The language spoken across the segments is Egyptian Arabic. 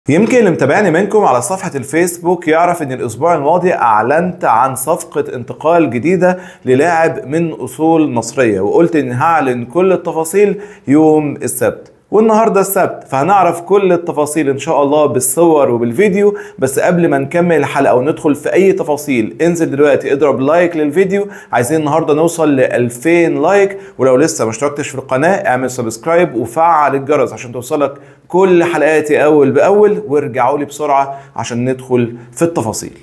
يمكن اللي متابعني منكم على صفحة الفيسبوك يعرف ان الاسبوع الماضي اعلنت عن صفقة انتقال جديدة للاعب من اصول مصرية وقلت ان هعلن كل التفاصيل يوم السبت والنهاردة السبت فهنعرف كل التفاصيل ان شاء الله بالصور وبالفيديو بس قبل ما نكمل الحلقة وندخل في اي تفاصيل انزل دلوقتي اضرب لايك للفيديو عايزين النهاردة نوصل ل 2000 لايك ولو لسه ما اشتركتش في القناة اعمل سبسكرايب وفعل الجرس عشان توصلك كل حلقاتي اول باول وارجعوا لي بسرعة عشان ندخل في التفاصيل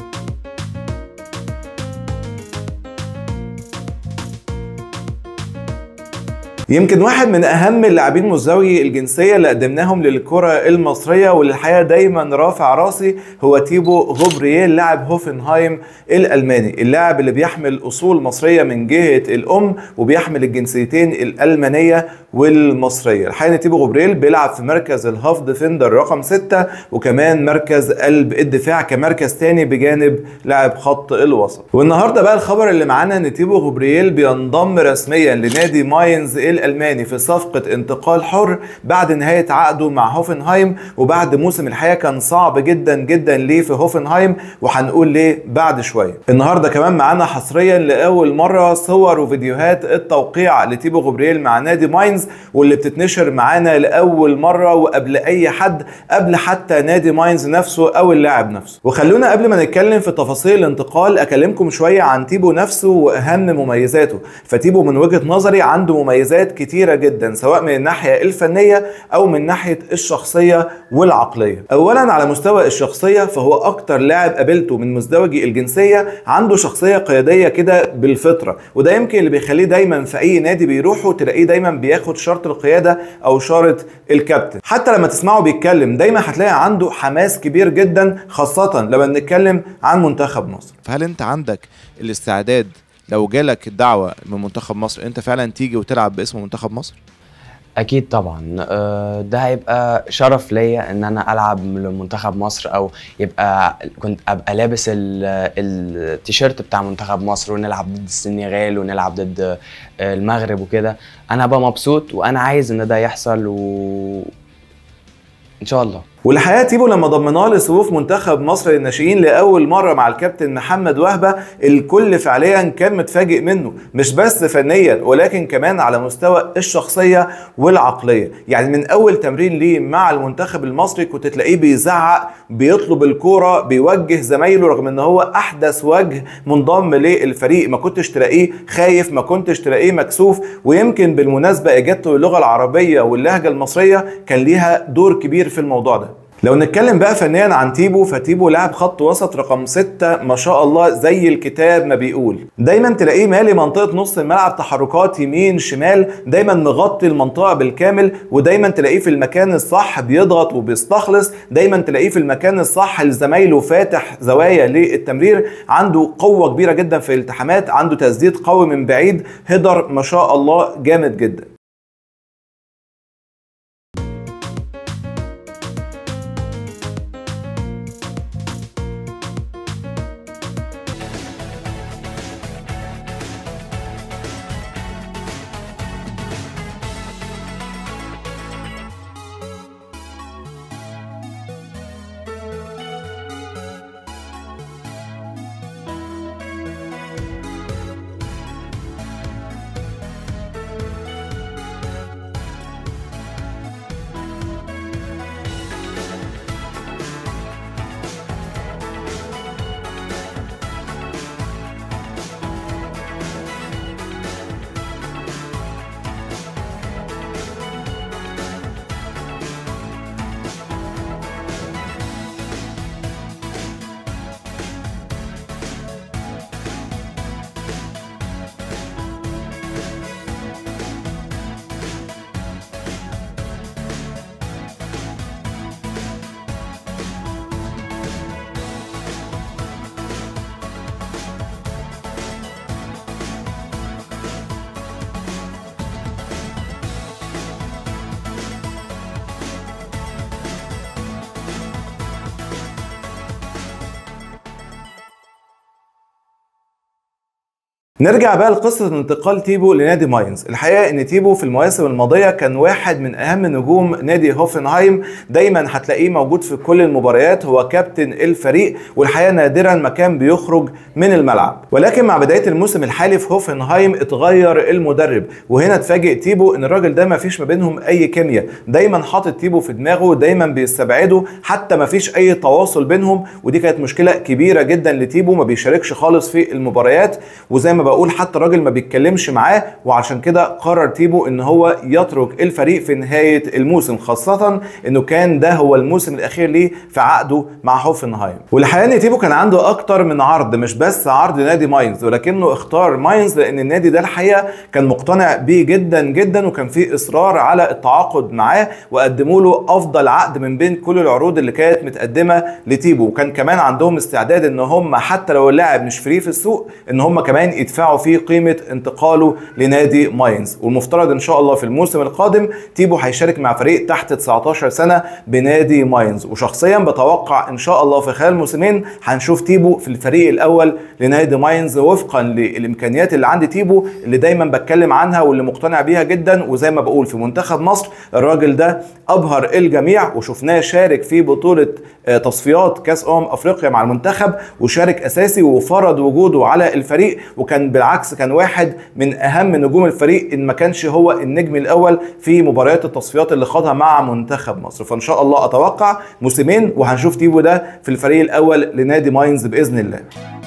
يمكن واحد من اهم اللاعبين مزدوجي الجنسيه اللي قدمناهم للكره المصريه واللي الحقيقه دايما رافع راسي هو تيبو غوبرييل لاعب هوفنهايم الالماني اللاعب اللي بيحمل اصول مصريه من جهه الام وبيحمل الجنسيتين الالمانيه والمصريه الحقيقه تيبو غوبرييل بيلعب في مركز الهاف ديفندر رقم 6 وكمان مركز قلب الدفاع كمركز تاني بجانب لاعب خط الوسط والنهارده بقى الخبر اللي معانا ان تيبو غوبرييل بينضم رسميا لنادي ماينز الالماني في صفقه انتقال حر بعد نهايه عقده مع هوفنهايم وبعد موسم الحقيقه كان صعب جدا جدا ليه في هوفنهايم وهنقول ليه بعد شويه النهارده كمان معانا حصريا لاول مره صور وفيديوهات التوقيع لتيبو غبريل مع نادي ماينز واللي بتتنشر معانا لاول مره وقبل اي حد قبل حتى نادي ماينز نفسه او اللاعب نفسه وخلونا قبل ما نتكلم في تفاصيل الانتقال اكلمكم شويه عن تيبو نفسه واهم مميزاته فتيبو من وجهه نظري عنده مميزات كتيره جدا سواء من الناحيه الفنيه او من ناحيه الشخصيه والعقليه اولا على مستوى الشخصيه فهو اكتر لاعب قابلته من مزدوجي الجنسيه عنده شخصيه قياديه كده بالفطره وده يمكن اللي بيخليه دايما في اي نادي بيروحه تلاقيه دايما بياخد شرط القياده او شاره الكابتن حتى لما تسمعه بيتكلم دايما هتلاقي عنده حماس كبير جدا خاصه لما نتكلم عن منتخب مصر فهل انت عندك الاستعداد لو جالك الدعوه من منتخب مصر انت فعلا تيجي وتلعب باسم منتخب مصر اكيد طبعا آه، ده هيبقى شرف ليا ان انا العب لمنتخب مصر او يبقى كنت ابقى لابس ال- التيشيرت بتاع منتخب مصر ونلعب ضد السنغال ونلعب ضد آه، المغرب وكده انا هبقى مبسوط وانا عايز ان ده يحصل و ان شاء الله والحقيقه تيبو لما ضمناه لصفوف منتخب مصر للناشئين لاول مره مع الكابتن محمد وهبه الكل فعليا كان متفاجئ منه مش بس فنيا ولكن كمان على مستوى الشخصيه والعقليه يعني من اول تمرين ليه مع المنتخب المصري كنت تلاقيه بيزعق بيطلب الكوره بيوجه زمايله رغم ان هو احدث وجه منضم للفريق ما كنتش تلاقيه خايف ما كنتش تلاقيه مكسوف ويمكن بالمناسبه اجابته اللغه العربيه واللهجه المصريه كان ليها دور كبير في الموضوع ده لو نتكلم بقى فنيا عن تيبو فتيبو لاعب خط وسط رقم 6 ما شاء الله زي الكتاب ما بيقول دايما تلاقيه مالي منطقه نص الملعب تحركات يمين شمال دايما مغطي المنطقه بالكامل ودايما تلاقيه في المكان الصح بيضغط وبيستخلص دايما تلاقيه في المكان الصح لزمايله فاتح زوايا للتمرير عنده قوه كبيره جدا في الالتحامات عنده تسديد قوي من بعيد هيدر ما شاء الله جامد جدا نرجع بقى لقصة انتقال تيبو لنادي ماينز الحقيقة ان تيبو في المواسم الماضية كان واحد من اهم نجوم نادي هوفنهايم دايما هتلاقيه موجود في كل المباريات هو كابتن الفريق والحقيقة نادرا ما كان بيخرج من الملعب ولكن مع بداية الموسم الحالي في هوفنهايم اتغير المدرب وهنا اتفاجئ تيبو ان الراجل ده ما فيش ما بينهم اي كيمياء دايما حاطط تيبو في دماغه دايما بيستبعده حتى ما فيش اي تواصل بينهم ودي كانت مشكلة كبيرة جدا لتيبو ما بيشاركش خالص في المباريات وزي ما بقول حتى الراجل ما بيتكلمش معاه وعشان كده قرر تيبو ان هو يترك الفريق في نهايه الموسم خاصه انه كان ده هو الموسم الاخير ليه في عقده مع هوفنهايم والحقيقه ان تيبو كان عنده اكتر من عرض مش بس عرض نادي ماينز ولكنه اختار ماينز لان النادي ده الحقيقه كان مقتنع بيه جدا جدا وكان فيه اصرار على التعاقد معاه وقدموا له افضل عقد من بين كل العروض اللي كانت متقدمه لتيبو وكان كمان عندهم استعداد ان هم حتى لو اللاعب مش فري في السوق ان هم كمان يدفعوا فيه قيمه انتقاله لنادي ماينز والمفترض ان شاء الله في الموسم القادم تيبو هيشارك مع فريق تحت 19 سنه بنادي ماينز وشخصيا بتوقع ان شاء الله في خلال موسمين هنشوف تيبو في الفريق الاول لنادي ماينز وفقا للامكانيات اللي عند تيبو اللي دايما بتكلم عنها واللي مقتنع بيها جدا وزي ما بقول في منتخب مصر الراجل ده ابهر الجميع وشفناه شارك في بطوله تصفيات كاس امم افريقيا مع المنتخب وشارك اساسي وفرض وجوده على الفريق وكان بالعكس كان واحد من اهم نجوم الفريق ان ما كانش هو النجم الاول في مباريات التصفيات اللي خاضها مع منتخب مصر فان شاء الله اتوقع موسمين وهنشوف تيبو ده في الفريق الاول لنادي ماينز باذن الله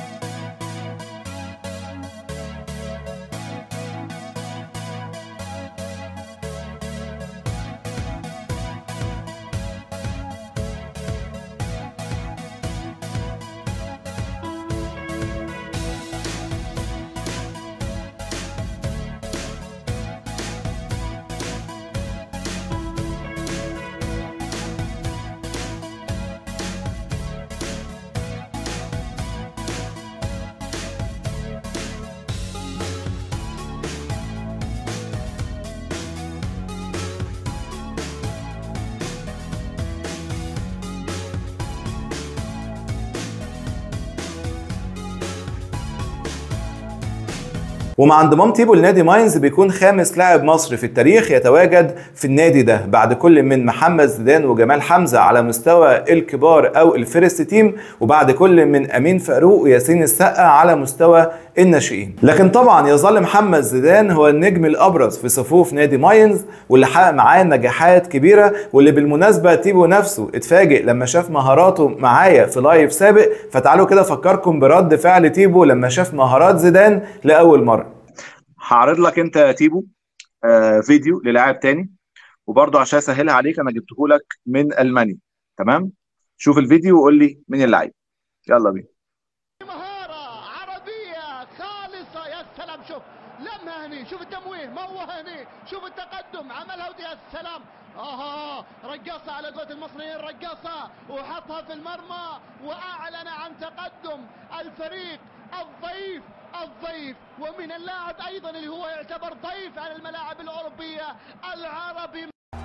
ومع انضمام تيبو لنادي ماينز بيكون خامس لاعب مصري في التاريخ يتواجد في النادي ده بعد كل من محمد زيدان وجمال حمزه على مستوى الكبار او الفيرست تيم وبعد كل من امين فاروق وياسين السقا على مستوى الناشئين لكن طبعا يظل محمد زيدان هو النجم الابرز في صفوف نادي ماينز واللي حقق معاه نجاحات كبيره واللي بالمناسبه تيبو نفسه اتفاجئ لما شاف مهاراته معايا في لايف سابق فتعالوا كده افكركم برد فعل تيبو لما شاف مهارات زيدان لاول مره هعرض لك انت يا تيبو آه فيديو للاعب تاني وبرضه عشان اسهلها عليك انا جبته لك من المانيا تمام شوف الفيديو وقول لي مين اللعيب يلا بينا مهارة عربية خالصة يا سلام شوف لمها هني شوف التمويه موه هني شوف التقدم عملها ودي يا سلام اها رقصة على قولة المصريين رقصة وحطها في المرمى واعلن عن تقدم الفريق الضيف الضيف ومن اللاعب ايضا اللي هو يعتبر ضيف على الملاعب الاوروبية العربي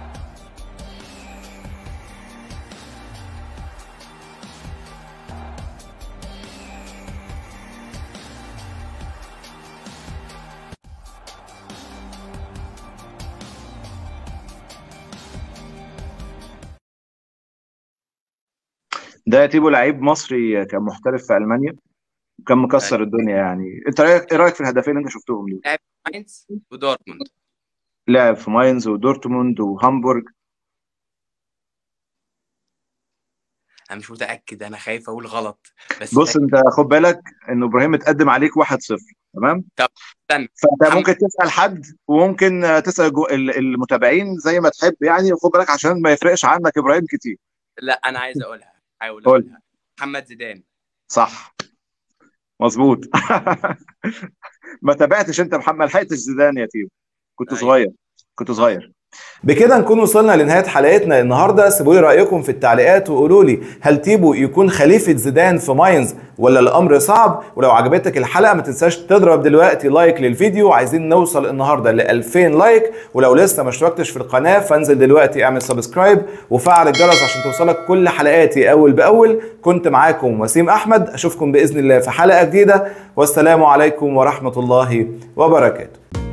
ده يا تيبو لعيب مصري كان محترف في المانيا وكان مكسر الدنيا يعني انت رايك ايه رايك في الهدفين اللي انت شفتهم دول لعب في ماينز ودورتموند لعب في ماينز ودورتموند وهامبورج انا مش متاكد انا خايف اقول غلط بس بص انت خد بالك ان ابراهيم اتقدم عليك 1-0 تمام طب استنى فانت محمد- ممكن تسال حد وممكن تسال جو- ال- المتابعين زي ما تحب يعني وخد بالك عشان ما يفرقش عنك ابراهيم كتير لا انا عايز اقولها حاول قول. اقولها محمد زيدان صح مظبوط ما تابعتش انت محمد ما لحقتش زيدان يا تيم كنت أيوة. صغير كنت صغير بكده نكون وصلنا لنهايه حلقتنا النهارده سيبوا لي رايكم في التعليقات وقولوا لي هل تيبو يكون خليفه زيدان في ماينز ولا الامر صعب ولو عجبتك الحلقه ما تنساش تضرب دلوقتي لايك للفيديو عايزين نوصل النهارده ل 2000 لايك ولو لسه ما اشتركتش في القناه فانزل دلوقتي اعمل سبسكرايب وفعل الجرس عشان توصلك كل حلقاتي اول باول كنت معاكم وسيم احمد اشوفكم باذن الله في حلقه جديده والسلام عليكم ورحمه الله وبركاته